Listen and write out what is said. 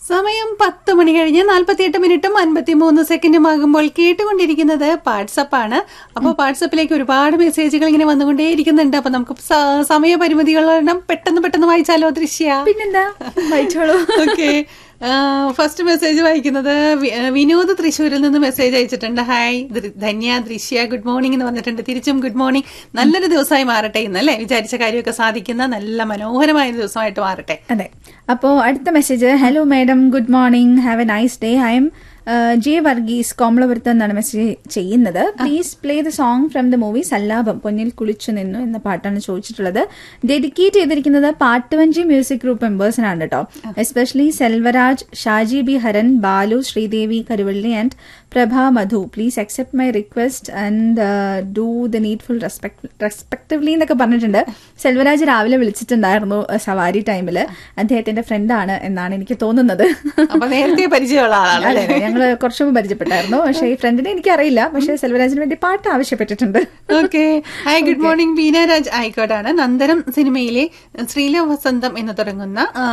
സമയം പത്ത് മണി കഴിഞ്ഞ് നാൽപ്പത്തിയെട്ട് മിനിറ്റും അൻപത്തിമൂന്ന് സെക്കൻഡും ആകുമ്പോൾ കേട്ടുകൊണ്ടിരിക്കുന്നത് വാട്സപ്പാണ് അപ്പോൾ വാട്സപ്പിലേക്ക് ഒരുപാട് മെസ്സേജുകൾ ഇങ്ങനെ വന്നുകൊണ്ടേ ഇരിക്കുന്നുണ്ട് അപ്പൊ നമുക്ക് സ- സമയപരിമിതികൾ കാരണം പെട്ടെന്ന് പെട്ടെന്ന് വായിച്ചാലോ ദൃശ്യ പിന്നെന്താ വായിച്ചോളൂ ഓക്കെ ഫസ്റ്റ് മെസ്സേജ് വായിക്കുന്നത് വി- ആ, വിനോദ് തൃശ്ശൂരിൽ നിന്ന് മെസ്സേജ് അയച്ചിട്ടുണ്ട് ഹായ് ദൃ- ധന്യ ദൃശ്യ ഗുഡ് മോർണിംഗ് എന്ന് പറഞ്ഞിട്ടുണ്ട് തിരിച്ചും ഗുഡ് മോർണിംഗ് നല്ലൊരു ദിവസമായി മാറട്ടെ ഇന്നല്ലേ വിചാരിച്ച കാര്യമൊക്കെ സാധിക്കുന്ന നല്ല മനോഹരമായ ഒരു ദിവസമായിട്ട് മാറട്ടെ അതെ അപ്പോ അടുത്ത message hello madam good morning have a nice day I am J Varghese കോമളപുരത്ത് എന്നാണ് മെസ്സേജ് ചെയ്യുന്നത് please play the song from the movie Sallapam പൊന്നിൽ കുളിച്ചു നിന്നു എന്ന പാട്ടാണ് ചോദിച്ചിട്ടുള്ളത് ഡെഡിക്കേറ്റ് ചെയ്തിരിക്കുന്നത് പാട്ടുവഞ്ചി മ്യൂസിക് ഗ്രൂപ്പ് മെമ്പേഴ്സിനാണ് കേട്ടോ especially Selvaraj Shaji B Haran Balu Sridevi Karuvalli and Prabha Madhu please accept my request and do the needful respectively എന്നൊക്കെ പറഞ്ഞിട്ടുണ്ട് സെൽവരാജ് രാവിലെ വിളിച്ചിട്ടുണ്ടായിരുന്നു uh, സവാരി ടൈമിൽ അദ്ദേഹത്തിന്റെ ഫ്രണ്ടാണ് എന്നാണ് എനിക്ക് തോന്നുന്നത് അപ്പൊ നേരത്തെ പരിചയമുള്ള ആളാണ് അതെ ഞങ്ങള് കുറച്ചു മുമ്പ് പരിചയപ്പെട്ടായിരുന്നു പക്ഷേ ഈ ഫ്രണ്ടിനെ എനിക്കറിയില്ല പക്ഷേ സെൽവരാജിന് വേണ്ടി പാട്ട് ആവശ്യപ്പെട്ടിട്ടുണ്ട് okay hi good morning Beena Raj ആയിക്കോട്ടാണ് നന്ദനം സിനിമയിലെ ശ്രീല വസന്തം എന്ന് തുടങ്ങുന്ന ആ,